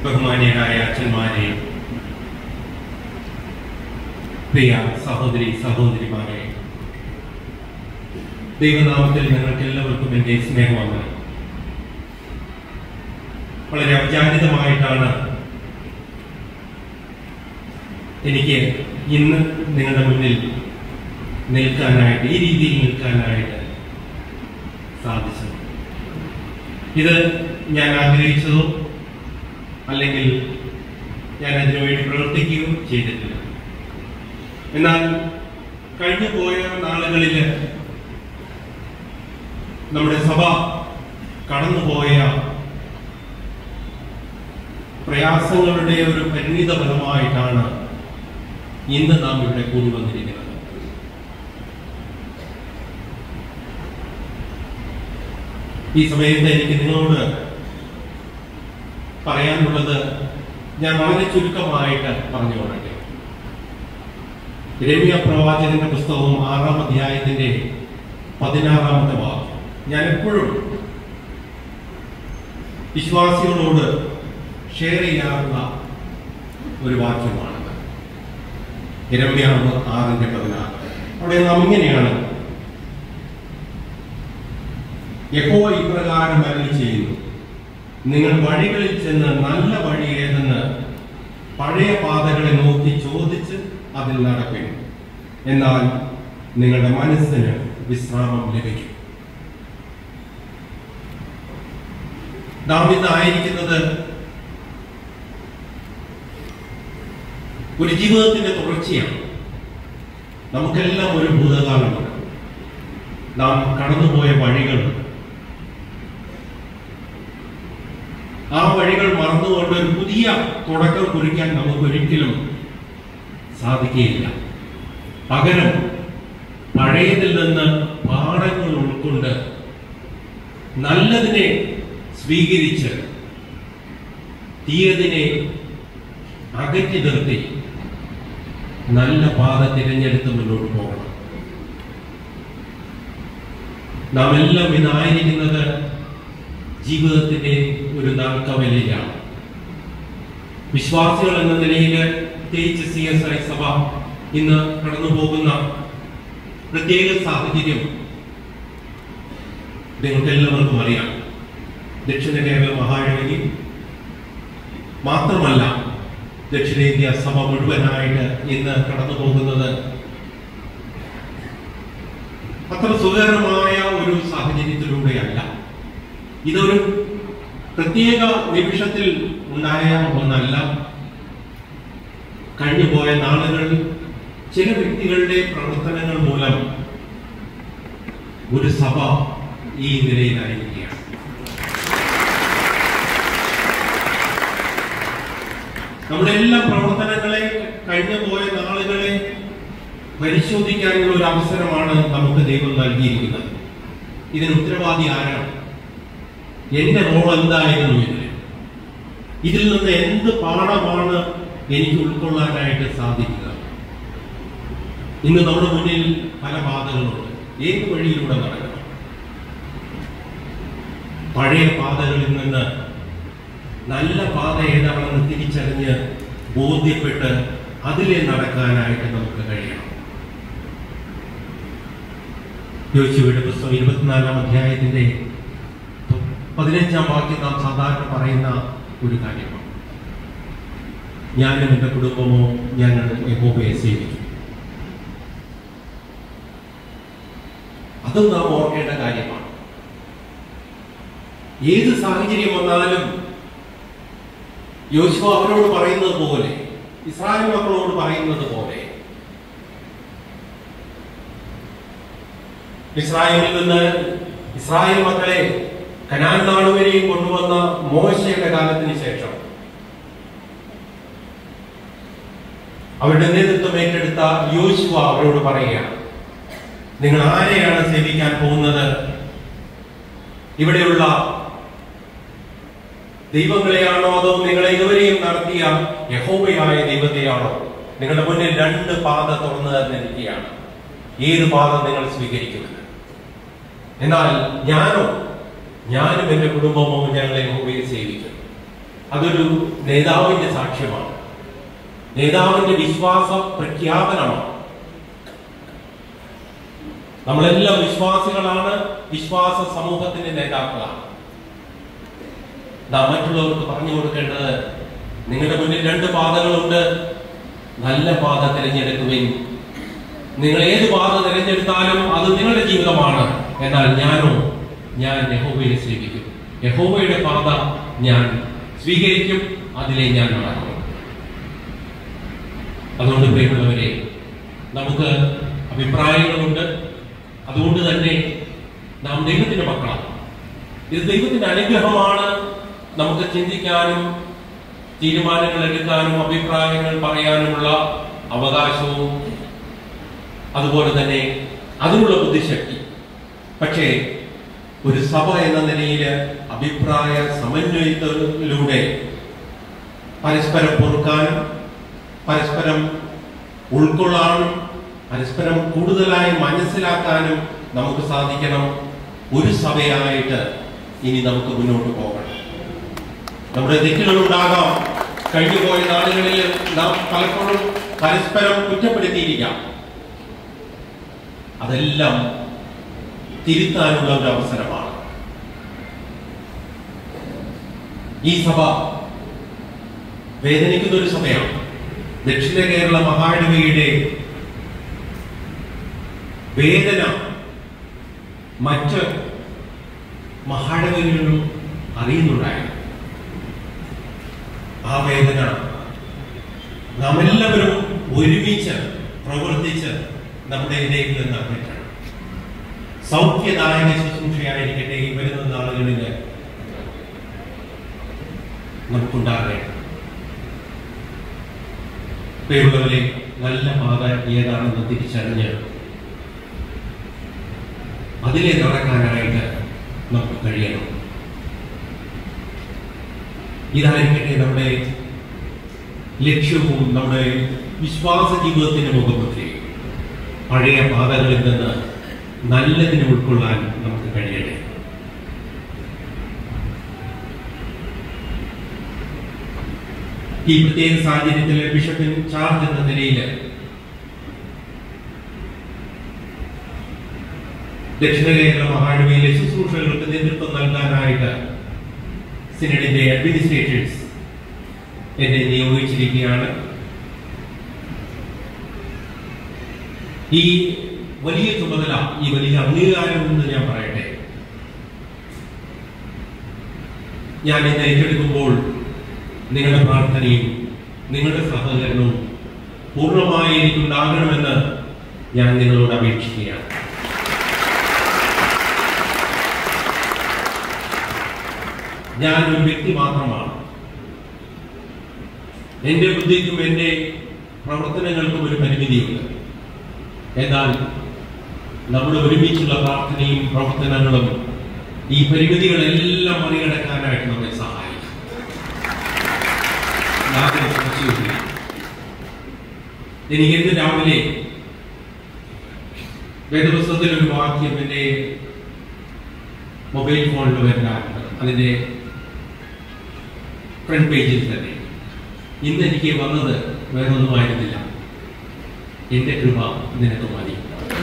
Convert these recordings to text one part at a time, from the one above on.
ബഹുമാന്യരായ അച്ഛന്മാരെ പ്രിയ സഹോദരി സഹോദരിമാരെ ദൈവനാമത്തിൽ നിങ്ങൾക്ക് എല്ലാവർക്കും എൻ്റെ സ്നേഹവന്ദനം വളരെ ഔചാരിതമായിട്ടാണ് എനിക്ക് ഇന്ന് നിങ്ങളുടെ മുന്നിൽ നിൽക്കാനായിട്ട് ഈ രീതിയിൽ നിൽക്കാനായിട്ട് സാധിച്ചത് ഇത് ഞാൻ ആഗ്രഹിച്ചതോ അല്ലെങ്കിൽ ഞാൻ അതിനുവേണ്ടി പ്രവർത്തിക്കുകയോ ചെയ്തിട്ടില്ല എന്നാൽ കഴിഞ്ഞു പോയ നാളുകളിൽ നമ്മുടെ സഭ കടന്നുപോയ പ്രയാസങ്ങളുടെ ഒരു പരിണിത ഫലമായിട്ടാണ് ഇന്ന് നാം ഇവിടെ കൂടി വന്നിരിക്കുന്നത് ഈ സമയത്ത് എനിക്ക് നിങ്ങളോട് പറയാനുള്ളത് ഞാൻ വളരെ ചുരുക്കമായിട്ട് പറഞ്ഞു കൊള്ളട്ടെ രമ്യ പ്രവാചകന്റെ പുസ്തകവും ആറാം അധ്യായത്തിന്റെ പതിനാറാമത്തെ വാക്യം ഞാൻ എപ്പോഴും വിശ്വാസികളോട് ഷെയർ ചെയ്യാറുള്ള ഒരു വാക്യമാണ് രമ്യാവ് ആറിന്റെ പതിനാറ് അവിടെ നാം ഇങ്ങനെയാണ് യഹോവ ഇപ്രകാരം അരളി ചെയ്യുന്നു നിങ്ങൾ വഴികളിൽ ചെന്ന് നല്ല വഴി ഏതെന്ന് പഴയ പാതകളെ നോക്കി ചോദിച്ച് അതിൽ നടക്കും എന്നാൽ നിങ്ങളുടെ മനസ്സിന് വിശ്രാമം ലഭിക്കും നാം ഇന്ന് ആയിരിക്കുന്നത് ഒരു ജീവിതത്തിന്റെ തുടർച്ചയാണ് നമുക്കെല്ലാം ഒരു ഭൂതകാലമുണ്ട് നാം കടന്നുപോയ വഴികളുണ്ട് ആ വഴികൾ മറന്നുകൊണ്ട് ഒരു പുതിയ തുടക്കം കുറിക്കാൻ നമുക്ക് ഒരിക്കലും സാധിക്കുകയില്ല പകരം പഴയതിൽ നിന്ന് പാഠങ്ങൾ ഉൾക്കൊണ്ട് നല്ലതിനെ സ്വീകരിച്ച് തീയതിനെ അകറ്റി നിർത്തി നല്ല പാത തിരഞ്ഞെടുത്ത് മുന്നോട്ട് പോകണം നാം എല്ലാം ഇന്നായിരിക്കുന്നത് ജീവിതത്തിന്റെ ഒരു നാൽക്കവലയിലാണ് വിശ്വാസികൾ എന്ന നിലയിൽ പ്രത്യേകിച്ച് സി എസ് ഐ സഭ ഇന്ന് കടന്നു പോകുന്ന പ്രത്യേക സാഹചര്യം നിങ്ങൾക്ക് എല്ലാവർക്കും അറിയാം ദക്ഷിണ കേരള മഹാനഗരി മാത്രമല്ല ദക്ഷിണേന്ത്യ സഭ മുഴുവനായിട്ട് ഇന്ന് കടന്നു പോകുന്നത് അത്ര സുഖകരമായ ഒരു സാഹചര്യത്തിലൂടെയല്ല ഇതൊരു പ്രത്യേക നിമിഷത്തിൽ ഉണ്ടായ ഒന്നല്ല കഴിഞ്ഞുപോയ നാളുകൾ ചില വ്യക്തികളുടെ പ്രവർത്തനങ്ങൾ മൂലം ഒരു സഭ ഈ നിലയിലായിരിക്കുകയാണ് നമ്മുടെ എല്ലാ പ്രവർത്തനങ്ങളെ കഴിഞ്ഞു പോയ നാളുകളെ പരിശോധിക്കാനുള്ള ഒരു അവസരമാണ് നമുക്ക് ദൈവം നൽകിയിരിക്കുന്നത് ഇതിന് ഉത്തരവാദി ആരാണ് എന്റെ റോൾ എന്തായിരുന്നു ഇതിൽ ഇതിൽ നിന്ന് എന്ത് പാഠമാണ് എനിക്ക് ഉൾക്കൊള്ളാനായിട്ട് സാധിക്കുക ഇന്ന് നമ്മുടെ മുന്നിൽ പല പാതകളുണ്ട് ഏത് വഴിയിലൂടെ നടക്കണം പഴയ പാതകളിൽ നിന്ന് നല്ല പാത ഏതാണെന്ന് തിരിച്ചറിഞ്ഞ് ബോധ്യപ്പെട്ട് അതിലെ നടക്കാനായിട്ട് നമുക്ക് കഴിയണം യോശുവയുടെ പുസ്തകം ഇരുപത്തിനാലാം അധ്യായത്തിന്റെ പതിനഞ്ചാം വാക്യം നാം സാധാരണ പറയുന്ന ഒരു കാര്യമാണ് ഞാനും എൻ്റെ കുടുംബമോ ഞങ്ങൾ യഹോവയെ സേവിക്കും അതും നാം ഓർക്കേണ്ട കാര്യമാണ് ഏത് സാഹചര്യം വന്നാലും യോശുവ അവരോട് പറയുന്നത് പോലെ ഇസ്രായേൽ മക്കളോട് പറയുന്നത് പോലെ ഇസ്രായേലിൽ നിന്ന് ഇസ്രായേൽ മക്കളെ കനാൻ നാട് വരെയും കൊണ്ടുവന്ന മോശയുടെ കാലത്തിന് ശേഷം അവരുടെ നേതൃത്വം ഏറ്റെടുത്ത യോശുവ അവരോട് പറയുകയാണ് നിങ്ങൾ ആരെയാണ് സേവിക്കാൻ പോകുന്നത് ഇവിടെയുള്ള ദൈവങ്ങളെയാണോ അതോ നിങ്ങളെ ഇതുവരെയും നടത്തിയ യഹോബയായ ദൈവത്തെയാണോ നിങ്ങളുടെ മുന്നിൽ രണ്ട് പാത തുറന്നു തന്നിരിക്കുകയാണ് ഏത് പാത നിങ്ങൾ സ്വീകരിക്കുന്നത് എന്നാൽ ഞാനോ ഞാനും എന്റെ കുടുംബമോ ഞങ്ങളെ യഹോവയെ സേവിക്കും അതൊരു നേതാവിന്റെ സാക്ഷ്യമാണ് നേതാവിന്റെ വിശ്വാസ പ്രഖ്യാപനമാണ് നമ്മളെല്ലാം വിശ്വാസികളാണ് വിശ്വാസ സമൂഹത്തിന്റെ നേതാക്കളാണ് നാം മറ്റുള്ളവർക്ക് പറഞ്ഞു കൊടുക്കേണ്ടത് നിങ്ങളുടെ മുന്നിൽ രണ്ട് പാതകളുണ്ട് നല്ല പാത തിരഞ്ഞെടുക്കുവിൻ നിങ്ങൾ ഏത് പാത തിരഞ്ഞെടുത്താലും അത് നിങ്ങളുടെ ജീവിതമാണ് എന്നാൽ ഞാനോ ഞാൻ യഹോവയെ സേവിക്കും യഹോവയുടെ പാത ഞാൻ സ്വീകരിക്കും അതിലെ ഞാൻ നടക്കും അതുകൊണ്ട് പ്രിയമുള്ളവരെ നമുക്ക് അഭിപ്രായങ്ങളുണ്ട് അതുകൊണ്ട് തന്നെ നാം ദൈവത്തിന്റെ മക്കളാണ് ഇത് ദൈവത്തിന്റെ അനുഗ്രഹമാണ് നമുക്ക് ചിന്തിക്കാനും തീരുമാനങ്ങൾ എടുക്കാനും അഭിപ്രായങ്ങൾ പറയാനുമുള്ള അവകാശവും അതുപോലെ തന്നെ അതിനുള്ള ബുദ്ധിശക്തി പക്ഷേ ഒരു സഭ എന്ന നിലയിൽ അഭിപ്രായ സമന്വയത്തിലൂടെ പരസ്പരം പൊറുക്കാനും പരസ്പരം ഉൾക്കൊള്ളാനും പരസ്പരം കൂടുതലായി മനസ്സിലാക്കാനും നമുക്ക് സാധിക്കണം ഒരു സഭയായിട്ട് ഇനി നമുക്ക് മുന്നോട്ട് പോകണം നമ്മുടെ തെറ്റുകൾ ഉണ്ടാകാം കഴിഞ്ഞുപോയ നാളുകളിൽ നാം പലപ്പോഴും പരസ്പരം കുറ്റപ്പെടുത്തിയിരിക്കാം അതെല്ലാം തിരുത്താനുള്ള ഒരു അവസരമാണ് ഈ സഭ വേദനിക്കുന്ന ഒരു സഭയാണ് ദക്ഷിണ കേരള മഹാഡവിയുടെ വേദന മറ്റ് മഹാഡവികളും അറിയുന്നുണ്ടായിരുന്നു ആ വേദന നാം എല്ലാവരും ഒരുമിച്ച് പ്രവർത്തിച്ച് നമ്മുടെ ഇടയിൽ നിന്ന് അകറ്റണം സൗഖ്യദായക ശുശ്രൂഷയായിരിക്കട്ടെ ഈ വരുന്ന നാളുകളിൽ നമുക്കുണ്ടാകേണ്ടത് പ്രിയമുള്ളവരെ നല്ല പാത ഏതാണെന്ന് തിരിച്ചറിഞ്ഞ് അതിലെ നടക്കാനായിട്ട് നമുക്ക് കഴിയണം ഇതായിരിക്കട്ടെ നമ്മുടെ ലക്ഷ്യവും നമ്മുടെ വിശ്വാസ ജീവിതത്തിന്റെ മുഖമുദ്രയും പഴയ പാതകളിൽ നിന്ന് നല്ലതിനെ ഉൾക്കൊള്ളാൻ നമുക്ക് കഴിയട്ടെ ഈ പ്രത്യേക സാഹചര്യത്തിൽ ബിഷപ്പിൻ ചാർജ് എന്ന നിലയിൽ ദക്ഷിണ കേരള മഹാഡവിയിലെ ശുശ്രൂഷകൾക്ക് നേതൃത്വം നൽകാനായിട്ട് സിനഡിന്റെ അഡ്മിനിസ്ട്രേറ്റേഴ്സ് എന്നെ നിയോഗിച്ചിരിക്കുകയാണ് ഈ വലിയ ചുമതല ഈ വലിയ അംഗീകാരം എന്ന് ഞാൻ പറയട്ടെ ഞാൻ ഇന്ന് ഏറ്റെടുക്കുമ്പോൾ നിങ്ങളുടെ പ്രാർത്ഥനയും നിങ്ങളുടെ സഹകരണവും പൂർണ്ണമായി എനിക്കുണ്ടാകണമെന്ന് ഞാൻ നിങ്ങളോട് അപേക്ഷിക്കുകയാണ് ഞാൻ ഒരു വ്യക്തി മാത്രമാണ് എന്റെ ബുദ്ധിക്കും എന്റെ പ്രവർത്തനങ്ങൾക്കും ഒരു പരിമിതിയുണ്ട് എന്നാൽ നമ്മുടെ ഒരുമിച്ചുള്ള പ്രാർത്ഥനയും പ്രവർത്തനങ്ങളും ഈ പരിമിതികളെല്ലാം മറികടക്കാനായിട്ട് നമ്മെ സഹായിക്കും യാതൊരു സംശയവുമില്ല എനിക്ക് ഇന്ന് രാവിലെ വേദപുസ്തകത്തിൽ ഒരു വാക്യം എന്റെ മൊബൈൽ ഫോണിൽ വരാറുണ്ട് അതിന്റെ ഫ്രണ്ട് പേജിൽ തന്നെ ഇന്ന് എനിക്ക് വന്നത് വേറൊന്നുമായിരുന്നില്ല എന്റെ കൃപ നിനക്ക് മതി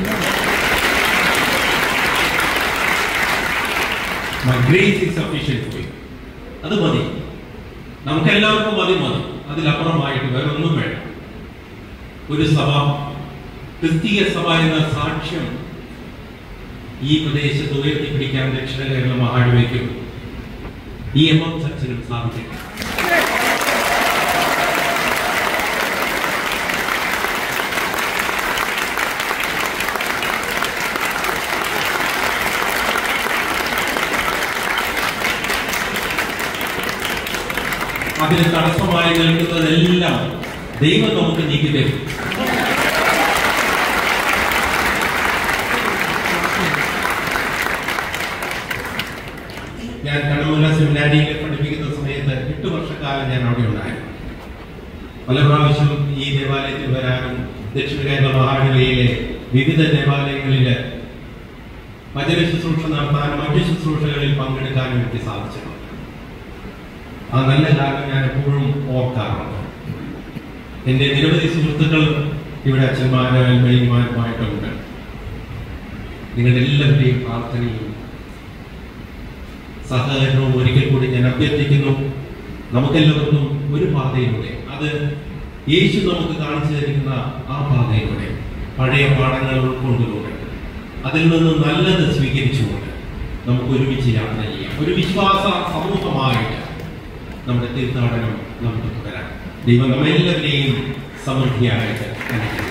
My grace is sufficient for you. അത് മതി നമുക്കെല്ലാവർക്കും മതി മതി അതിലപ്പുറമായിട്ട് വേറെ ഒന്നും വേണ്ട ഒരു സഭ ക്രിസ്തീയ സഭ എന്ന സാക്ഷ്യം ഈ പ്രദേശത്ത് ഉയർത്തിപ്പിടിക്കാൻ ദക്ഷിണ കേരള മഹാഡവയ്ക്കും ഈ എം എം ചർച്ചിനും സാധിക്കും അതിന് തടസ്സമായി നിൽക്കുന്നതെല്ലാം ദൈവം നമുക്ക് നീക്കി തരും ഞാൻ കണ്ണൂല സെമിനാരിയിൽ പഠിപ്പിക്കുന്ന സമയത്ത് എട്ട് വർഷക്കാലം ഞാൻ അവിടെ ഉണ്ടായിരുന്നു പല പ്രാവശ്യം ഈ ദേവാലയത്തിൽ വരാനും ദക്ഷിണ കേരള മഹാനഗരിയിലെ വിവിധ ദേവാലയങ്ങളില് വചന ശുശ്രൂഷ നടത്താനും മറ്റു ശുശ്രൂഷകളിൽ പങ്കെടുക്കാനും എനിക്ക് സാധിച്ചിട്ടുണ്ട് ആ നല്ല കാലം ഞാൻ എപ്പോഴും ഓർക്കാറുണ്ട് എൻ്റെ നിരവധി സുഹൃത്തുക്കൾ ഇവിടെ അച്ഛന്മാരും മെയിന്മാരുമായിട്ടുണ്ട് നിങ്ങളുടെ എല്ലാവരുടെയും പ്രാർത്ഥനയും സഹകരണവും ഒരിക്കൽ കൂടി ഞാൻ അഭ്യർത്ഥിക്കുന്നു നമുക്കെല്ലാവർക്കും ഒരു പാതയിലൂടെ അത് യേശു നമുക്ക് കാണിച്ചു തരുന്ന ആ പാതയിലൂടെ പഴയ പാഠങ്ങൾ ഉൾക്കൊണ്ടുകൊണ്ട് അതിൽ നിന്ന് നല്ലത് സ്വീകരിച്ചുകൊണ്ട് നമുക്ക് ഒരുമിച്ച് യാത്ര ചെയ്യാം ഒരു വിശ്വാസ സമൂഹമായിട്ട് നമ്മുടെ തീർത്ഥാടനം നമുക്ക് തുടരാം ദൈവം നമ്മെല്ലാവരെയും സമൃദ്ധിയായിട്ട് അനുഗ്രഹിക്കട്ടെ.